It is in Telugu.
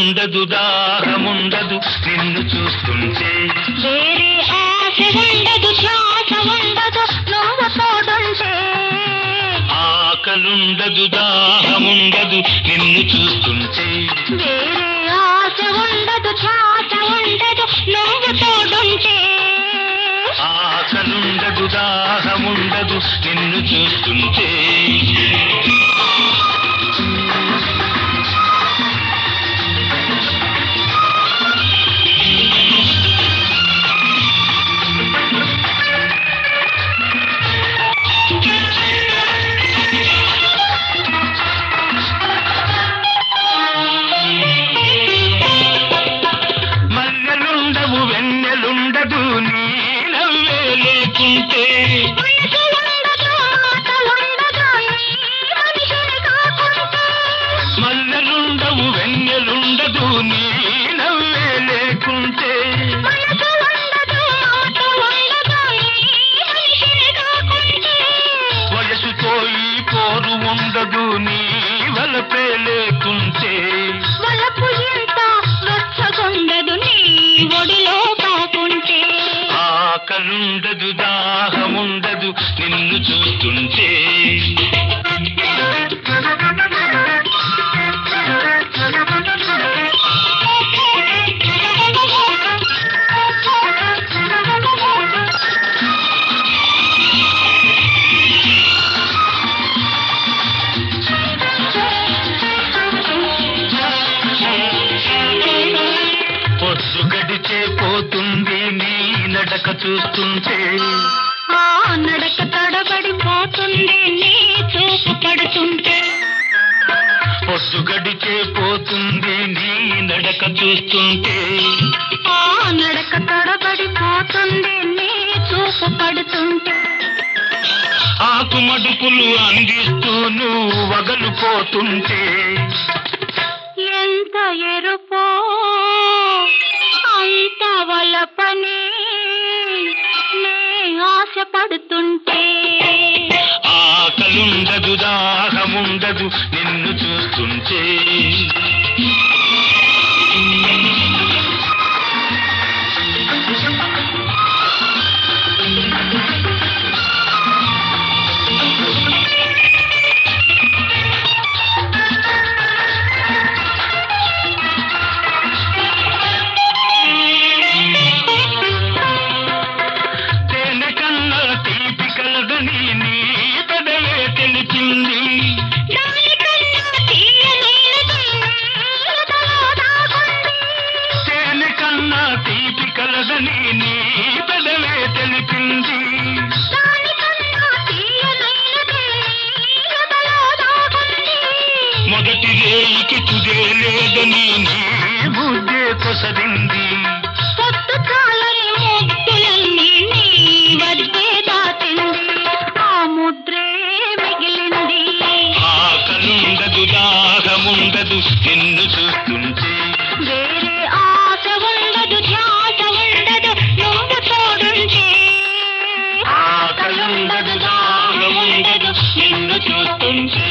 ఆకలుండదు దాహముండదు నిన్ను చూస్తుంటే వేరే ఆశ ఉండదు ధ్యాస ఉండదు నువ్వు తోడుంటే ఆకలుండదు దాహముండదు నిన్ను చూస్తుంటే వేరే ఆశ ఉండదు ధ్యాస ఉండదు నువ్వు తోడుంటే ఆకలుండదు దాహముండదు నిన్ను చూస్తుంటే మల్లెలుండవు వెన్నెలుండదు నీ నవ్వే లేకుంటే మనసు ఉండదు మాట ఉండదు నీ మనిషిని కాకుంటే మల్లెలుండవు వెన్నెలుండదు నీ నవ్వే లేకుంటే మనసు ఉండదు మాట ఉండదు నీ మనిషిని కాకుంటే వయసుతో ఈ పోరు ఉండదు నీ వలపే లేకుంటే వలపు ఎంత వెచ్చగుండదు నీ ఒడిలో కాకుంటే ఆకలుండదు దాహముండదు నిన్ను చూస్తుంటే పొద్దు గడిచే పోతుంది నీ నడక చూస్తుంటే ఆ నడక తడబడిపోతుంది నీ చూపు పడుతుంటే పొద్దు గడిచే పోతుంది నీ నడక చూస్తుంటే ఆ నడక తడబడిపోతుంది నీ చూపు పడుతుంటే ఆకు మడుపులు అందిస్తూ నువ్వు వగలు పోతుంటే ఎంత ఎరుపో అంత వలపని నే ఆశపడుతుంటే ఆకలుండదు దాహముండదు నిన్ను చూస్తుంటే తేనె కన్నా తీపి కలదని నీ పెదవే తెలిపింది దానికన్నా తీయనైనది ఎదలో దాగుంది. తేనె కన్నా తీపి కలదని నీ పెదవే తెలిపింది దానికన్నా తీయనైనది ఎదలో దాగుంది. మొదటి రేయికి తుదే లేదని నీ బుద్ధే కొసరింది పొద్దు చాలని ముద్దులన్నీ నీ వద్దే దాటింది. ఆ ముద్రే మిగిలింది ఆకలుండదు దాహముండదు నిన్ను చూస్తుంటే వేరే ఆశ ఉండదు ధ్యాస ఉండదు నువ్వు తోడుంటే ఆకలుండదు దాహముండదు నిన్ను చూస్తుంటే